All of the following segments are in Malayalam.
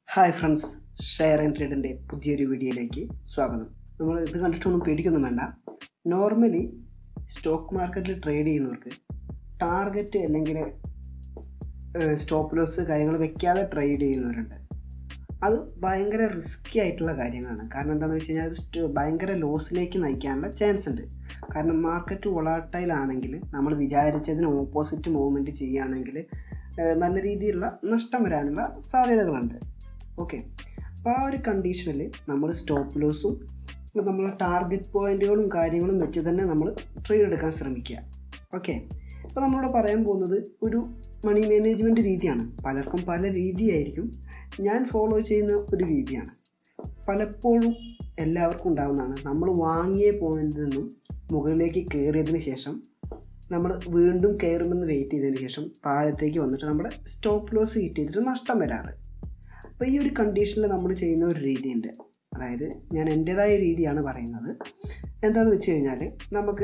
ഹായ് ഫ്രണ്ട്സ് ഷെയർ ആൻഡ് ട്രേഡിൻ്റെ പുതിയൊരു വീഡിയോയിലേക്ക് സ്വാഗതം നമ്മൾ ഇത് കണ്ടിട്ടൊന്നും പേടിക്കൊന്നും വേണ്ട നോർമലി സ്റ്റോക്ക് മാർക്കറ്റിൽ ട്രേഡ് ചെയ്യുന്നവർക്ക് ടാർഗറ്റ് അല്ലെങ്കിൽ സ്റ്റോപ്പ് ലോസ് കാര്യങ്ങൾ വെക്കാതെ ട്രേഡ് ചെയ്യുന്നവരുണ്ട് അത് ഭയങ്കര റിസ്ക്കി ആയിട്ടുള്ള കാര്യങ്ങളാണ് കാരണം എന്താണെന്ന് വെച്ച് കഴിഞ്ഞാൽ അത് സ്റ്റ്- ഭയങ്കര ലോസിലേക്ക് നയിക്കാനുള്ള ചാൻസ് ഉണ്ട് കാരണം മാർക്കറ്റ് വൊളാട്ടൈൽ ആണെങ്കിൽ നമ്മൾ വിചാരിച്ചതിന് ഓപ്പോസിറ്റ് മൂവ്മെൻറ്റ് ചെയ്യുകയാണെങ്കിൽ ഏഹ് നല്ല രീതിയിലുള്ള നഷ്ടം വരാനുള്ള സാധ്യതകളുണ്ട് ഓക്കെ അപ്പോൾ ആ ഒരു കണ്ടീഷനിൽ നമ്മൾ സ്റ്റോപ്പ് ലോസും നമ്മൾ ടാർഗറ്റ് പോയിന്റുകളും കാര്യങ്ങളും വെച്ച് തന്നെ നമ്മൾ ട്രേഡ് എടുക്കാൻ ശ്രമിക്കുക ഓക്കെ അപ്പോൾ നമ്മളിവിടെ പറയാൻ പോകുന്നത് ഒരു മണി മാനേജ്മെൻറ്റ് രീതിയാണ് പലർക്കും പല രീതിയായിരിക്കും ഞാൻ ഫോളോ ചെയ്യുന്ന ഒരു രീതിയാണ് പലപ്പോഴും എല്ലാവർക്കും ഉണ്ടാകുന്നതാണ് നമ്മൾ വാങ്ങിയ പോയിന്റിൽ നിന്നും മുകളിലേക്ക് കയറിയതിന് ശേഷം നമ്മൾ വീണ്ടും കയറുമെന്ന് വെയിറ്റ് ചെയ്തതിന് ശേഷം താഴത്തേക്ക് വന്നിട്ട് നമ്മുടെ സ്റ്റോപ്പ് ലോസ് ഹിറ്റ് ചെയ്തിട്ട് നഷ്ടം വരാറ് അപ്പോൾ ഈ ഒരു കണ്ടീഷനിൽ നമ്മൾ ചെയ്യുന്ന ഒരു രീതിയുണ്ട് അതായത് ഞാൻ എൻ്റെതായ രീതിയാണ് പറയുന്നത് എന്താണെന്ന് വെച്ച് കഴിഞ്ഞാൽ നമുക്ക്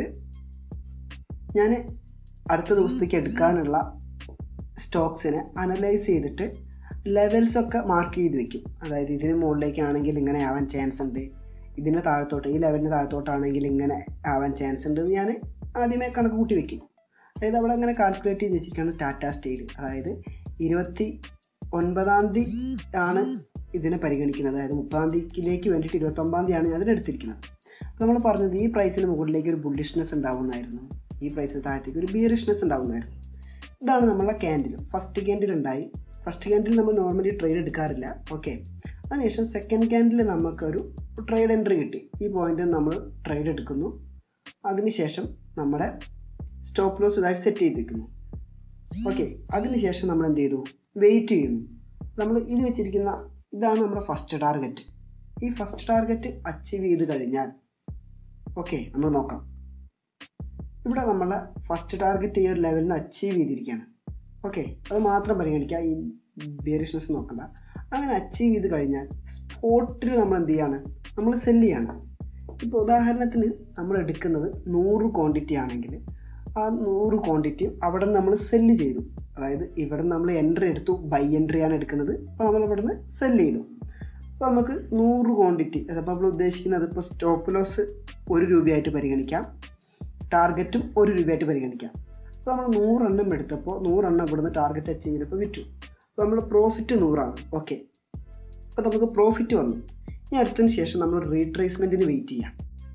ഞാൻ അടുത്ത ദിവസത്തേക്ക് എടുക്കാനുള്ള സ്റ്റോക്സിനെ അനലൈസ് ചെയ്തിട്ട് ലെവൽസ് ഒക്കെ മാർക്ക് ചെയ്ത് വെക്കും അതായത് ഇതിന് മുകളിലേക്കാണെങ്കിൽ ഇങ്ങനെ ആവാൻ ചാൻസ് ഉണ്ട് ഇതിന് താഴത്തോട്ട് ഈ ലെവലിന് താഴത്തോട്ടാണെങ്കിൽ ഇങ്ങനെ ആവാൻ ചാൻസ് ഉണ്ട് എന്ന് ഞാൻ ആദ്യമേ കണക്ക് കൂട്ടി വെക്കും അതായത് അവിടെ അങ്ങനെ കാൽക്കുലേറ്റ് ചെയ്ത് വെച്ചിരിക്കുകയാണ് ടാറ്റ സ്റ്റീൽ അതായത് ഇരുപത്തി ഒൻപതാം തീയതി ആണ് ഇതിനെ പരിഗണിക്കുന്നത് അതായത് മുപ്പതാം തീയതിയിലേക്ക് വേണ്ടിയിട്ട് ഇരുപത്തൊമ്പതാം തീയതിയാണ് ഞാൻ അതിനെടുത്തിരിക്കുന്നത് നമ്മൾ പറഞ്ഞത് ഈ പ്രൈസിന് മുകളിലേക്ക് ഒരു ബുള്ളിഷ്നെസ് ഉണ്ടാവുന്നതായിരുന്നു ഈ പ്രൈസിന് താഴത്തേക്ക് ഒരു ബിയറിഷ്നെസ് ഉണ്ടാവുന്നതായിരുന്നു ഇതാണ് നമ്മളെ ക്യാൻഡിൽ ഫസ്റ്റ് ക്യാൻഡിൽ ഉണ്ടായി ഫസ്റ്റ് ക്യാൻഡിൽ നമ്മൾ നോർമലി ട്രേഡ് എടുക്കാറില്ല ഓക്കെ അതിനുശേഷം സെക്കൻഡ് ക്യാൻഡിൽ നമുക്കൊരു ട്രേഡ് എൻട്രി കിട്ടി ഈ പോയിന്റിൽ നമ്മൾ ട്രേഡ് എടുക്കുന്നു അതിനുശേഷം നമ്മുടെ സ്റ്റോപ്പ് ലോസ് ഇതായിട്ട് സെറ്റ് ചെയ്തിരിക്കുന്നു ഓക്കെ അതിനുശേഷം നമ്മൾ എന്ത് ചെയ്തു വെയിറ്റ് ചെയ്യുന്നു നമ്മൾ ഇത് വെച്ചിരിക്കുന്ന ഇതാണ് നമ്മുടെ ഫസ്റ്റ് ടാർഗറ്റ് ഈ ഫസ്റ്റ് ടാർഗറ്റ് അച്ചീവ് ചെയ്ത് കഴിഞ്ഞാൽ ഓക്കെ നമ്മൾ നോക്കാം ഇവിടെ നമ്മളെ ഫസ്റ്റ് ടാർഗറ്റ് ഈ ഒരു ലെവലിൽ നിന്ന് അച്ചീവ് ചെയ്തിരിക്കുകയാണ് ഓക്കെ അത് മാത്രം പരിഗണിക്കുക ഈ ബിയറിഷ്നെസ് നോക്കണ്ട അങ്ങനെ അച്ചീവ് ചെയ്ത് കഴിഞ്ഞാൽ സ്പോട്ടിൽ നമ്മൾ എന്ത് ചെയ്യാണ് നമ്മൾ സെല്ല് ചെയ്യാണ് ഇപ്പോൾ ഉദാഹരണത്തിന് നമ്മൾ എടുക്കുന്നത് നൂറ് ക്വാണ്ടിറ്റി ആണെങ്കിൽ ആ നൂറ് ക്വാണ്ടിറ്റി അവിടെ നിന്ന് നമ്മൾ സെല്ല് ചെയ്തു അതായത് ഇവിടെ നിന്ന് നമ്മൾ എൻട്രി എടുത്തു ബൈ എൻട്രി ആണ് എടുക്കുന്നത് അപ്പോൾ നമ്മൾ ഇവിടെ നിന്ന് സെല്ല് ചെയ്തു അപ്പോൾ നമുക്ക് നൂറ് ക്വാണ്ടിറ്റി അതപ്പോൾ നമ്മൾ ഉദ്ദേശിക്കുന്നത് ഇപ്പോൾ സ്റ്റോപ്പ് ലോസ് ഒരു രൂപയായിട്ട് പരിഗണിക്കാം ടാർഗറ്റും ഒരു രൂപയായിട്ട് പരിഗണിക്കാം അപ്പോൾ നമ്മൾ നൂറെണ്ണം എടുത്തപ്പോൾ നൂറെണ്ണം ഇവിടുന്ന് ടാർഗറ്റ് അച്ചീവ് ചെയ്തപ്പോൾ വിറ്റു അപ്പോൾ നമ്മൾ പ്രോഫിറ്റ് നൂറാണ് ഓക്കെ അപ്പോൾ നമുക്ക് പ്രോഫിറ്റ് വന്നു ഇനി അടുത്തതിന് ശേഷം നമ്മൾ റീട്രേസ്മെൻറ്റിന് വെയിറ്റ് ചെയ്യാം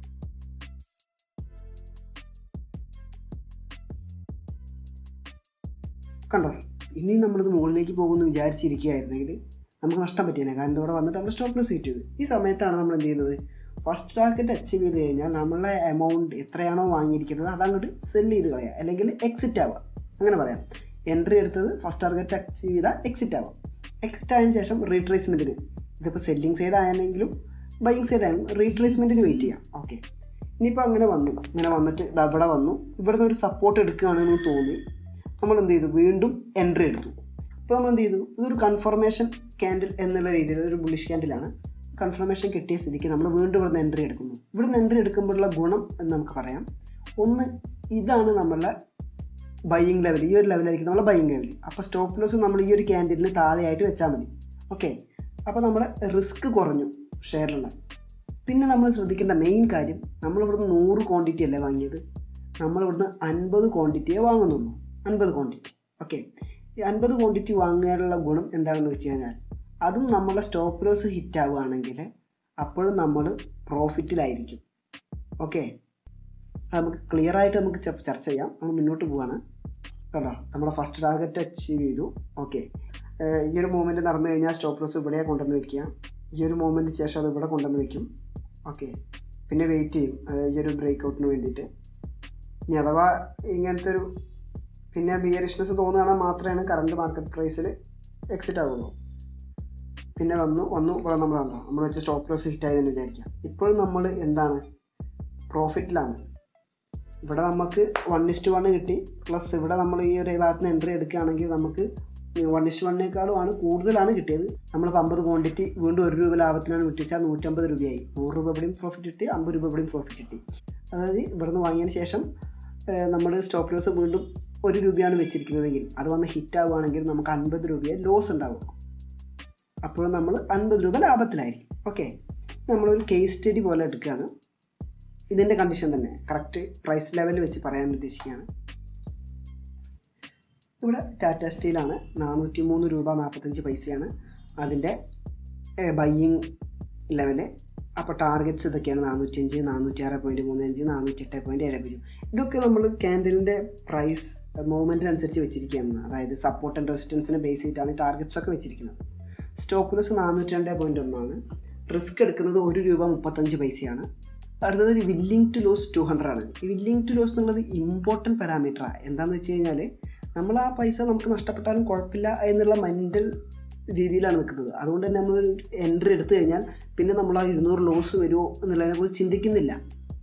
കണ്ടോ ഇനി നമ്മളിത് മുകളിലേക്ക് പോകുമെന്ന് വിചാരിച്ചിരിക്കുകയായിരുന്നെങ്കിൽ നമുക്ക് നഷ്ടം പറ്റിയേനെ കാരണം ഇവിടെ വന്നിട്ട് നമ്മൾ സ്റ്റോപ്പ് ലോസ് ഹിറ്റ് ചെയ്തു ഈ സമയത്താണ് നമ്മൾ എന്ത് ചെയ്യുന്നത് ഫസ്റ്റ് ടാർഗറ്റ് അച്ചീവ് ചെയ്ത് കഴിഞ്ഞാൽ നമ്മളെ എമൗണ്ട് എത്രയാണോ വാങ്ങിയിരിക്കുന്നത് അത് അങ്ങോട്ട് സെല് ചെയ്ത് കളയുക അല്ലെങ്കിൽ എക്സിറ്റ് ആവുക അങ്ങനെ പറയാം എൻട്രി എടുത്തത് ഫസ്റ്റ് ടാർഗറ്റ് അച്ചീവ് ചെയ്താൽ എക്സിറ്റ് ആവാം എക്സിറ്റ് ആയതിനു ശേഷം റീട്രേസ്മെൻറ്റിന് ഇതിപ്പോൾ സെല്ലിംഗ് സൈഡ് ആയെങ്കിലും ബൈയിങ് സൈഡ് ആയാലും റീട്രേസ്മെൻറ്റിന് വെയിറ്റ് ചെയ്യാം ഓക്കെ ഇനിയിപ്പോൾ അങ്ങനെ വന്നു ഇങ്ങനെ വന്നിട്ട് ഇത് അവിടെ വന്നു ഇവിടുന്ന് ഒരു സപ്പോർട്ട് എടുക്കുകയാണെന്ന് തോന്നി നമ്മൾ എന്ത് ചെയ്തു വീണ്ടും എൻട്രി എടുത്തു അപ്പോൾ നമ്മൾ എന്ത് ചെയ്തു ഇതൊരു കൺഫർമേഷൻ ക്യാൻഡിൽ എന്നുള്ള രീതിയിൽ ഒരു ബുള്ളിഷ് ക്യാൻഡിലാണ് കൺഫർമേഷൻ കിട്ടിയ സ്ഥിതിക്ക് നമ്മൾ വീണ്ടും ഇവിടുന്ന് എൻട്രി എടുക്കുന്നു ഇവിടുന്ന് എൻട്രി എടുക്കുമ്പോഴുള്ള ഗുണം എന്ന് നമുക്ക് പറയാം ഒന്ന് ഇതാണ് നമ്മളുടെ ബൈയിങ് ലെവൽ ഈ ഒരു ലെവലായിരിക്കും നമ്മളെ ബൈയിങ് ലെവൽ അപ്പോൾ സ്റ്റോപ്പ് ലോസ് നമ്മൾ ഈ ഒരു ക്യാൻഡിലിന് താഴെയായിട്ട് വെച്ചാൽ മതി ഓക്കെ അപ്പോൾ നമ്മുടെ റിസ്ക് കുറഞ്ഞു ഷെയറിലുള്ള പിന്നെ നമ്മൾ ശ്രദ്ധിക്കേണ്ട മെയിൻ കാര്യം നമ്മൾ ഇവിടുന്ന് നൂറ് ക്വാണ്ടിറ്റി അല്ലേ വാങ്ങിയത് നമ്മൾ ഇവിടുന്ന് അൻപത് ക്വാണ്ടിറ്റിയെ വാങ്ങുന്നുള്ളൂ അൻപത് ക്വാണ്ടിറ്റി ഓക്കെ ഈ അൻപത് ക്വാണ്ടിറ്റി വാങ്ങാനുള്ള ഗുണം എന്താണെന്ന് വെച്ച് കഴിഞ്ഞാൽ അതും നമ്മളെ സ്റ്റോപ്പ് ലോസ് ഹിറ്റ് ആവുകയാണെങ്കിൽ അപ്പോഴും നമ്മൾ പ്രോഫിറ്റിലായിരിക്കും ഓക്കെ നമുക്ക് ക്ലിയർ ആയിട്ട് നമുക്ക് ച- ചർച്ച ചെയ്യാം നമ്മൾ മുന്നോട്ട് പോവാണ് കേട്ടോ നമ്മുടെ ഫസ്റ്റ് ടാർഗറ്റ് അച്ചീവ് ചെയ്തു ഓക്കെ ഈ ഒരു മൂവ്മെൻറ്റ് നടന്നു കഴിഞ്ഞാൽ സ്റ്റോപ്പ് ലോസ് ഇവിടെ കൊണ്ടുവന്ന് വെക്കുക ഈ ഒരു മൂവ്മെൻറ്റ് ശേഷം അത് ഇവിടെ കൊണ്ടുവന്ന് വെക്കും ഓക്കെ പിന്നെ വെയിറ്റ് ചെയ്യും അതായത് ഈ ഒരു ബ്രേക്ക് ഔട്ടിന് വേണ്ടിയിട്ട് ഇനി അഥവാ ഇങ്ങനത്തെ ഒരു പിന്നെ ബിയറിഷ്നെസ് തോന്നുകയാണെങ്കിൽ മാത്രമേ കറണ്ട് മാർക്കറ്റ് പ്രൈസിൽ എക്സിറ്റ് ആവുള്ളൂ പിന്നെ വന്നു വന്നു ഇവിടെ നമ്മൾ കണ്ടോ നമ്മൾ വെച്ച് സ്റ്റോപ്പ് ലോസ് ഹിറ്റ് ആയതെന്ന് വിചാരിക്കാം ഇപ്പോഴും നമ്മൾ എന്താണ് പ്രോഫിറ്റിലാണ് ഇവിടെ നമുക്ക് വൺ ഇസ്റ്റ് വൺ കിട്ടി പ്ലസ് ഇവിടെ നമ്മൾ ഈ ഒരു ഭാഗത്ത് നിന്ന് എൻട്രി എടുക്കുകയാണെങ്കിൽ നമുക്ക് വൺ ഇസ്റ്റ് വണ്ണേക്കാളുമാണ് കൂടുതലാണ് കിട്ടിയത് നമ്മളിപ്പോൾ അമ്പത് ക്വാണ്ടിറ്റി വീണ്ടും ഒരു രൂപ ലാഭത്തിനാണ് വിട്ടിച്ചാൽ നൂറ്റമ്പത് രൂപയായി നൂറ് രൂപ ഇവിടെയും പ്രോഫിറ്റ് കിട്ടി അമ്പത് രൂപ ഇവിടെയും പ്രോഫിറ്റ് കിട്ടി അതായത് ഇവിടുന്ന് വാങ്ങിയതിന് ശേഷം നമ്മൾ സ്റ്റോപ്പ് ലോസ് വീണ്ടും ഒരു രൂപയാണ് വെച്ചിരിക്കുന്നതെങ്കിൽ അത് വന്ന് ഹിറ്റ് ആവുകയാണെങ്കിൽ നമുക്ക് അൻപത് രൂപയെ ലോസ് ഉണ്ടാവും അപ്പോൾ നമ്മൾ അൻപത് രൂപ ലാഭത്തിലായിരിക്കും ഓക്കെ നമ്മളൊരു കേസ് സ്റ്റഡി പോലെ എടുക്കുകയാണ് ഇതിൻ്റെ കണ്ടീഷൻ തന്നെ കറക്റ്റ് പ്രൈസ് ലെവൽ വെച്ച് പറയാൻ ഉദ്ദേശിക്കുകയാണ് ഇവിടെ ടാറ്റ സ്റ്റീലാണ് നാനൂറ്റി മൂന്ന് രൂപ നാൽപ്പത്തഞ്ച് പൈസയാണ് അതിൻ്റെ ബയ്യിങ് ലെവല് അപ്പോൾ ടാർഗറ്റ്സ് ഇതൊക്കെയാണ് നാനൂറ്റഞ്ച് നാനൂറ്റി ആറ് പോയിൻറ്റ് മൂന്ന് അഞ്ച് നാനൂറ്റി എട്ട് പോയിൻറ്റ് ഏഴ് പൂജ്യം ഇതൊക്കെ നമ്മൾ ക്യാൻഡലിൻ്റെ പ്രൈസ് മൂവ്മെൻറ്റിനനുസരിച്ച് വെച്ചിരിക്കുകയാണ് അതായത് സപ്പോർട്ട് ആൻഡ് റെസിസ്റ്റൻസിനെ ബേസ് ചെയ്തിട്ടാണ് ടാർഗറ്റ്സ് ഒക്കെ വെച്ചിരിക്കുന്നത് സ്റ്റോപ്പ് ലോസ് നാനൂറ്റി രണ്ട് പോയിൻറ്റ് ഒന്നാണ് റിസ്ക് എടുക്കുന്നത് ഒരു രൂപ മുപ്പത്തഞ്ച് പൈസയാണ് അടുത്തത് willing to loss two hundred ആണ് ഈ വില്ലിംഗ് ടു ലോസ് എന്നുള്ളത് ഇമ്പോർട്ടൻറ്റ് പാരാമീറ്ററാണ് എന്താണെന്ന് വെച്ച് കഴിഞ്ഞാൽ നമ്മൾ ആ പൈസ നമുക്ക് നഷ്ടപ്പെട്ടാലും കുഴപ്പമില്ല എന്നുള്ള മെൻ്റൽ രീതിയിലാണ് നിൽക്കുന്നത് അതുകൊണ്ട് തന്നെ നമ്മൾ എൻട്രി എടുത്തു കഴിഞ്ഞാൽ പിന്നെ നമ്മൾ ആ ഇരുന്നൂറ് ലോസ് വരുമോ എന്നുള്ളതിനെ കുറിച്ച് ചിന്തിക്കുന്നില്ല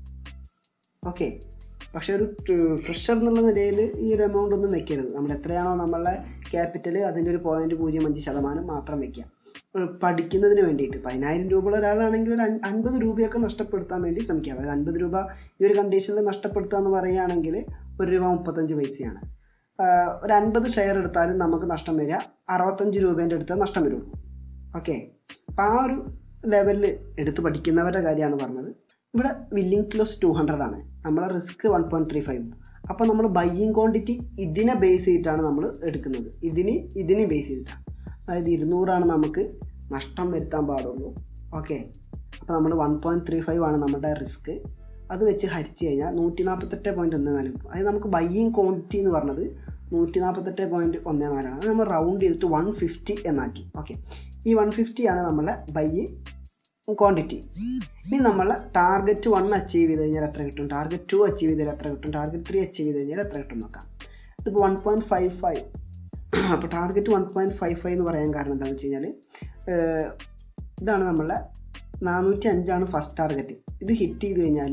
ഓക്കെ പക്ഷേ ഒരു ഫ്രഷർ എന്നുള്ള നിലയിൽ ഈ ഒരു എമൗണ്ട് ഒന്നും വെക്കരുത് നമ്മൾ എത്രയാണോ നമ്മളെ ക്യാപിറ്റൽ അതിൻ്റെ ഒരു പോയിന്റ് പൂജ്യം അഞ്ച് ശതമാനം മാത്രം വെക്കുക പഠിക്കുന്നതിന് വേണ്ടിയിട്ട് പതിനായിരം രൂപയുള്ള ഒരാളാണെങ്കിൽ ഒരു അൻപത് രൂപയൊക്കെ നഷ്ടപ്പെടുത്താൻ വേണ്ടി ശ്രമിക്കുക അതായത് അൻപത് രൂപ ഈ ഒരു കണ്ടീഷനിൽ നഷ്ടപ്പെടുത്തുക എന്ന് പറയുകയാണെങ്കിൽ ഒരു രൂപ മുപ്പത്തഞ്ച് പൈസയാണ് ഒരു അൻപത് ഷെയർ എടുത്താലും നമുക്ക് നഷ്ടം വരിക അറുപത്തഞ്ച് രൂപേൻ്റെ അടുത്ത് നഷ്ടം വരുള്ളൂ ഓക്കെ അപ്പം ആ ഒരു ലെവലിൽ എടുത്ത് പഠിക്കുന്നവരുടെ കാര്യമാണ് പറഞ്ഞത് ഇവിടെ willing to loss two hundred ആണ് നമ്മളെ risk one point three five അപ്പോൾ നമ്മൾ ബയ്യിങ് ക്വാണ്ടിറ്റി ഇതിനെ ബേസ് ചെയ്തിട്ടാണ് നമ്മൾ എടുക്കുന്നത് ഇതിന് ഇതിനെ ബേസ് ചെയ്തിട്ടാണ് അതായത് ഇരുന്നൂറാണ് നമുക്ക് നഷ്ടം വരുത്താൻ പാടുള്ളൂ ഓക്കെ അപ്പോൾ നമ്മൾ വൺ പോയിൻറ്റ് ത്രീ ഫൈവ് ആണ് നമ്മുടെ റിസ്ക് അത് വെച്ച് ഹരിച്ച് കഴിഞ്ഞാൽ നൂറ്റി നാൽപ്പത്തെട്ട് പോയിൻറ്റ് ഒന്ന് നാല് കിട്ടും അതായത് നമുക്ക് ബയ്യിങ് ക്വാണ്ടിറ്റി എന്ന് പറഞ്ഞത് നൂറ്റി നാൽപ്പത്തെട്ട് പോയിൻറ്റ് ഒന്ന് നാലാണ് അത് നമ്മൾ റൗണ്ട് ചെയ്തിട്ട് വൺ ഫിഫ്റ്റി എന്നാക്കി ഓക്കെ ഈ വൺ ഫിഫ്റ്റിയാണ് നമ്മളെ ബയ്യ് ക്വാണ്ടിറ്റി ഇനി നമ്മളെ ടാർഗറ്റ് വൺ അച്ചീവ് ചെയ്ത് കഴിഞ്ഞാൽ എത്ര കിട്ടും ടാർഗറ്റ് ടു അച്ചീവ് ചെയ്താൽ എത്ര കിട്ടും ടാർഗറ്റ് ത്രീ അച്ചീവ് ചെയ്ത് കഴിഞ്ഞാൽ എത്ര കിട്ടും നോക്കാം ഇതിപ്പോൾ വൺ പോയിൻറ്റ് ഫൈവ് ഫൈവ് അപ്പോൾ target one point five five എന്ന് പറയാൻ കാരണം എന്താണെന്ന് വെച്ച് കഴിഞ്ഞാൽ ഇതാണ് നമ്മളെ നാനൂറ്റി അഞ്ചാണ് ഫസ്റ്റ് ടാർഗറ്റ് ഇത് ഹിറ്റ് ചെയ്ത് കഴിഞ്ഞാൽ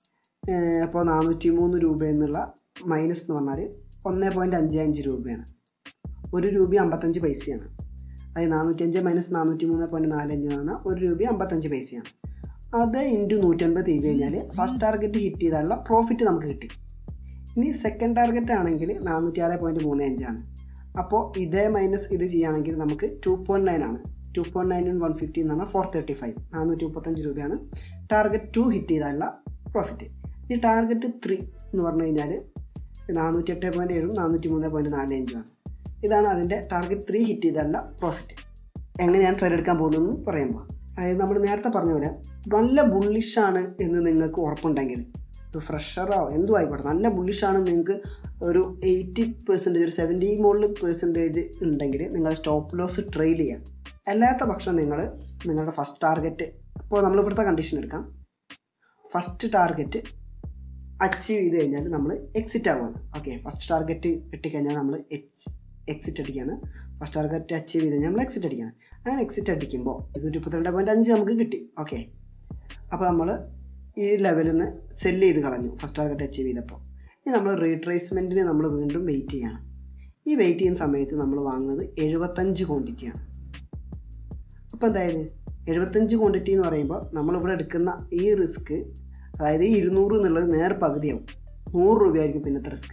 അപ്പോൾ നാനൂറ്റി മൂന്ന് രൂപ എന്നുള്ള മൈനസ് എന്ന് പറഞ്ഞാൽ ഒന്ന് പോയിൻറ്റ് അഞ്ച് അഞ്ച് രൂപയാണ് ഒരു രൂപ അമ്പത്തഞ്ച് പൈസയാണ് അതായത് നാനൂറ്റഞ്ച് മൈനസ് നാനൂറ്റി മൂന്ന് പോയിൻറ്റ് നാലഞ്ച് എന്ന് പറഞ്ഞാൽ ഒരു രൂപ അമ്പത്തഞ്ച് പൈസയാണ് അത് ഇൻറ്റു നൂറ്റൻപത് ചെയ്ത് കഴിഞ്ഞാൽ ഫസ്റ്റ് ടാർഗറ്റ് ഹിറ്റ് ചെയ്താലുള്ള പ്രോഫിറ്റ് നമുക്ക് കിട്ടി ഇനി സെക്കൻഡ് ടാർഗറ്റ് ആണെങ്കിൽ നാനൂറ്റി ആറ് പോയിൻറ്റ് മൂന്ന് അഞ്ചാണ് അപ്പോൾ ഇതേ മൈനസ് ഇത് ചെയ്യുകയാണെങ്കിൽ നമുക്ക് ടു പോയിൻറ്റ് നയൻ ആണ് two point nine one fifty എന്ന് പറഞ്ഞാൽ ഫോർ തേർട്ടി ഫൈവ് നാനൂറ്റി മുപ്പത്തഞ്ച് രൂപയാണ് ടാർഗറ്റ് ടു ഹിറ്റ് ചെയ്താലുള്ള പ്രോഫിറ്റ് ഈ ടാർഗറ്റ് ത്രീ എന്ന് പറഞ്ഞു കഴിഞ്ഞാൽ നാനൂറ്റി എട്ട് പോയിൻറ്റ് ഏഴും നാനൂറ്റി മൂന്ന് പോയിൻറ്റ് നാല് അഞ്ചുമാണ് ഇതാണ് അതിൻ്റെ ടാർഗറ്റ് ത്രീ ഹിറ്റ് ചെയ്താലുള്ള പ്രോഫിറ്റ് എങ്ങനെയാണ് ട്രേഡ് എടുക്കാൻ പോകുന്നതെന്ന് പറയുമ്പോൾ അതായത് നമ്മൾ നേരത്തെ പറഞ്ഞ പോലെ നല്ല ബുള്ളിഷാണ് എന്ന് നിങ്ങൾക്ക് ഉറപ്പുണ്ടെങ്കിൽ ഒരു ഫ്രഷറോ എന്തും ആയിക്കോട്ടെ നല്ല ബുള്ളിഷാണ് നിങ്ങൾക്ക് ഒരു എയ്റ്റി പെർസെൻറ്റേജ് ഒരു സെവൻറ്റി മുകളിൽ പെർസെൻറ്റേജ് ഉണ്ടെങ്കിൽ നിങ്ങൾ സ്റ്റോപ്പ് ലോസ് ട്രെയിൽ ചെയ്യാം അല്ലാത്ത പക്ഷം നിങ്ങൾ നിങ്ങളുടെ ഫസ്റ്റ് ടാർഗറ്റ് ഇപ്പോൾ നമ്മൾ ഇവിടുത്തെ കണ്ടീഷൻ എടുക്കാം ഫസ്റ്റ് ടാർഗറ്റ് അച്ചീവ് ചെയ്ത് കഴിഞ്ഞാൽ നമ്മൾ എക്സിറ്റ് ആവുകയാണ് ഓക്കെ ഫസ്റ്റ് ടാർഗറ്റ് കിട്ടിക്കഴിഞ്ഞാൽ നമ്മൾ എച്ച് എക്സിറ്റ് അടിക്കുകയാണ് ഫസ്റ്റ് ടാർഗറ്റ് അച്ചീവ് ചെയ്ത് കഴിഞ്ഞാൽ നമ്മൾ എക്സിറ്റ് അടിക്കുകയാണ് അങ്ങനെ എക്സിറ്റ് അടിക്കുമ്പോൾ ഇരുന്നൂറ്റി മുപ്പത്തിരണ്ട് പോയിൻറ്റ് അഞ്ച് നമുക്ക് കിട്ടി ഓക്കെ അപ്പോൾ നമ്മൾ ഈ ലെവലിൽ നിന്ന് സെല്ല് ചെയ്ത് കളഞ്ഞു ഫസ്റ്റ് ടാർഗറ്റ് അച്ചീവ് ചെയ്തപ്പോൾ ഇനി നമ്മൾ റീട്രേസ്മെൻറ്റിന് നമ്മൾ വീണ്ടും വെയിറ്റ് ചെയ്യണം ഈ വെയിറ്റ് ചെയ്യുന്ന സമയത്ത് നമ്മൾ വാങ്ങുന്നത് എഴുപത്തഞ്ച് ക്വാണ്ടിറ്റിയാണ് അപ്പോൾ അതായത് എഴുപത്തഞ്ച് ക്വാണ്ടിറ്റി എന്ന് പറയുമ്പോൾ നമ്മളിവിടെ എടുക്കുന്ന ഈ റിസ്ക് അതായത് ഈ ഇരുന്നൂറ് എന്നുള്ളത് നേർ പകുതിയാവും നൂറ് രൂപയായിരിക്കും പിന്നത്തെ risk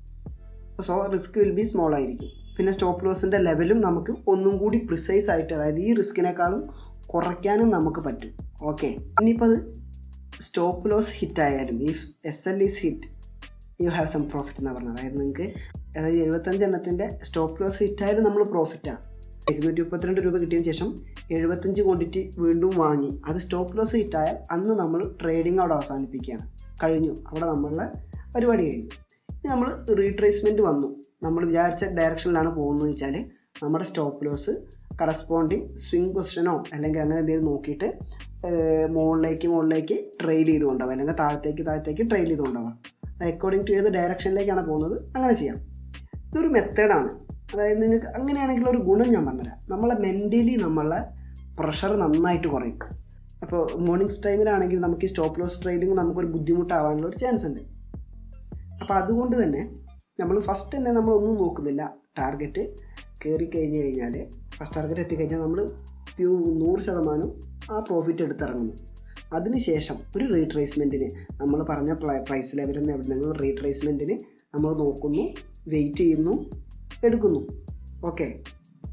so risk will be small ആയിരിക്കും പിന്നെ സ്റ്റോപ്പ് ലോസിൻ്റെ ലെവലും നമുക്ക് ഒന്നും കൂടി പ്രിസൈസ് ആയിട്ട് അതായത് ഈ റിസ്കിനേക്കാളും കുറയ്ക്കാനും നമുക്ക് പറ്റും ഓക്കെ ഇനിയിപ്പോൾ അത് സ്റ്റോപ്പ് ലോസ് ഹിറ്റ് ആയാലും ഈ S L is hit you have some profit എന്ന് പറഞ്ഞത് അതായത് നിങ്ങൾക്ക് അതായത് എഴുപത്തഞ്ച് എണ്ണത്തിൻ്റെ സ്റ്റോപ്പ് ലോസ് ഹിറ്റ് ആയാലും നമ്മൾ പ്രോഫിറ്റാണ് ഇരുന്നൂറ്റി മുപ്പത്തിരണ്ട് രൂപ കിട്ടിയതിന് ശേഷം എഴുപത്തഞ്ച് ക്വാണ്ടിറ്റി വീണ്ടും വാങ്ങി അത് സ്റ്റോപ്പ് ലോസ് ഹിറ്റ് ആയാൽ അന്ന് നമ്മൾ ട്രേഡിംഗ് അവിടെ അവസാനിപ്പിക്കുകയാണ് കഴിഞ്ഞു അവിടെ നമ്മളുടെ പരിപാടി കഴിഞ്ഞു ഇനി നമ്മൾ റീട്രേസ്മെൻറ്റ് വന്നു നമ്മൾ വിചാരിച്ച ഡയറക്ഷനിലാണ് പോകുന്നത് വെച്ചാൽ നമ്മുടെ സ്റ്റോപ്പ് ലോസ് കറസ്പോണ്ടിങ് സ്വിംഗ് പൊസിഷനോ അല്ലെങ്കിൽ അങ്ങനെ എന്തെങ്കിലും നോക്കിയിട്ട് മുകളിലേക്ക് മുകളിലേക്ക് ട്രെയിൽ ചെയ്ത് കൊണ്ടുപോകാം അല്ലെങ്കിൽ താഴത്തേക്ക് താഴത്തേക്ക് ട്രെയിൽ ചെയ്ത് കൊണ്ടുപോകാം അക്കോർഡിംഗ് ടു ഏത് ഡയറക്ഷനിലേക്കാണ് പോകുന്നത് അങ്ങനെ ചെയ്യാം ഇതൊരു മെത്തേഡാണ് അതായത് നിങ്ങൾക്ക് അങ്ങനെയാണെങ്കിൽ ഒരു ഗുണം ഞാൻ പറഞ്ഞുതരാം നമ്മളെ മെൻ്റലി നമ്മളെ പ്രഷർ നന്നായിട്ട് കുറയും അപ്പോൾ മോർണിംഗ്സ് ടൈമിലാണെങ്കിൽ നമുക്ക് ഈ സ്റ്റോപ്പ് ലോസ് ട്രെയിലിംഗ് നമുക്കൊരു ബുദ്ധിമുട്ടാവാനുള്ള ഒരു ചാൻസ് ഉണ്ട് അപ്പോൾ അതുകൊണ്ട് തന്നെ നമ്മൾ ഫസ്റ്റ് തന്നെ നമ്മളൊന്നും നോക്കുന്നില്ല ടാർഗറ്റ് കയറി കഴിഞ്ഞ് കഴിഞ്ഞാൽ ഫസ്റ്റ് ടാർഗറ്റ് എത്തിക്കഴിഞ്ഞാൽ നമ്മൾ പ്യൂ നൂറ് ശതമാനം ആ പ്രോഫിറ്റ് എടുത്തിറങ്ങുന്നു അതിനുശേഷം ഒരു റീട്രേസ്മെൻറ്റിന് നമ്മൾ പറഞ്ഞ പ്രൈസ് ലെവലിൽ നിന്ന് എവിടെ നിന്നും റീട്രേസ്മെൻറ്റിന് നമ്മൾ നോക്കുന്നു വെയിറ്റ് ചെയ്യുന്നു എടുക്കുന്നു ഓക്കെ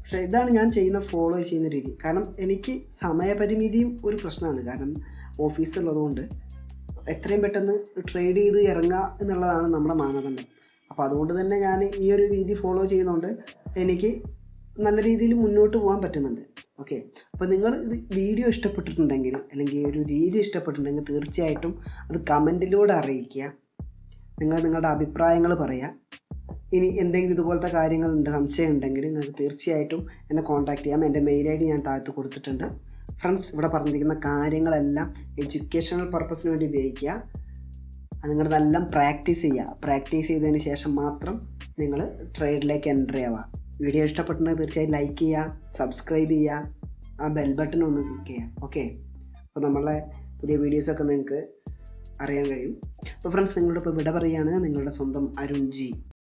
പക്ഷേ ഇതാണ് ഞാൻ ചെയ്യുന്ന ഫോളോ ചെയ്യുന്ന രീതി കാരണം എനിക്ക് സമയപരിമിതിയും ഒരു പ്രശ്നമാണ് കാരണം ഓഫീസ് ഉള്ളതുകൊണ്ട് എത്രയും പെട്ടെന്ന് ട്രേഡ് ചെയ്ത് ഇറങ്ങുക എന്നുള്ളതാണ് നമ്മുടെ മാനദണ്ഡം അപ്പോൾ അതുകൊണ്ട് തന്നെ ഞാൻ ഈ ഒരു രീതി ഫോളോ ചെയ്യുന്നതുകൊണ്ട് എനിക്ക് നല്ല രീതിയിൽ മുന്നോട്ട് പോകാൻ പറ്റുന്നുണ്ട് ഓക്കെ അപ്പോൾ നിങ്ങൾ ഇത് വീഡിയോ ഇഷ്ടപ്പെട്ടിട്ടുണ്ടെങ്കിൽ അല്ലെങ്കിൽ ഈ ഒരു രീതി ഇഷ്ടപ്പെട്ടിട്ടുണ്ടെങ്കിൽ തീർച്ചയായിട്ടും അത് കമൻറ്റിലൂടെ അറിയിക്കുക നിങ്ങൾ നിങ്ങളുടെ അഭിപ്രായങ്ങൾ പറയുക ഇനി എന്തെങ്കിലും ഇതുപോലത്തെ കാര്യങ്ങളുണ്ട് സംശയം ഉണ്ടെങ്കിൽ നിങ്ങൾക്ക് തീർച്ചയായിട്ടും എന്നെ കോൺടാക്ട് ചെയ്യാം എൻ്റെ മെയിൽ ഐ ഡി ഞാൻ താഴത്ത് കൊടുത്തിട്ടുണ്ട് ഫ്രണ്ട്സ് ഇവിടെ പറഞ്ഞിരിക്കുന്ന കാര്യങ്ങളെല്ലാം എഡ്യൂക്കേഷണൽ പർപ്പസിന് വേണ്ടി ഉപയോഗിക്കുക അത് നിങ്ങൾ നല്ല പ്രാക്ടീസ് ചെയ്യുക പ്രാക്ടീസ് ചെയ്തതിന് ശേഷം മാത്രം നിങ്ങൾ ട്രേഡിലേക്ക് എൻ്റർ ആവുക വീഡിയോ ഇഷ്ടപ്പെട്ടിട്ടുണ്ടെങ്കിൽ തീർച്ചയായും ലൈക്ക് ചെയ്യുക സബ്സ്ക്രൈബ് ചെയ്യുക ആ ബെൽ ബട്ടൺ ഒന്ന് ക്ലിക്ക് ചെയ്യുക ഓക്കെ അപ്പോൾ നമ്മളെ പുതിയ വീഡിയോസൊക്കെ നിങ്ങൾക്ക് അറിയാൻ കഴിയും അപ്പോൾ ഫ്രണ്ട്സ് നിങ്ങളോട് ഇപ്പോൾ വിട പറയുകയാണ് നിങ്ങളുടെ സ്വന്തം അരുൺ ജി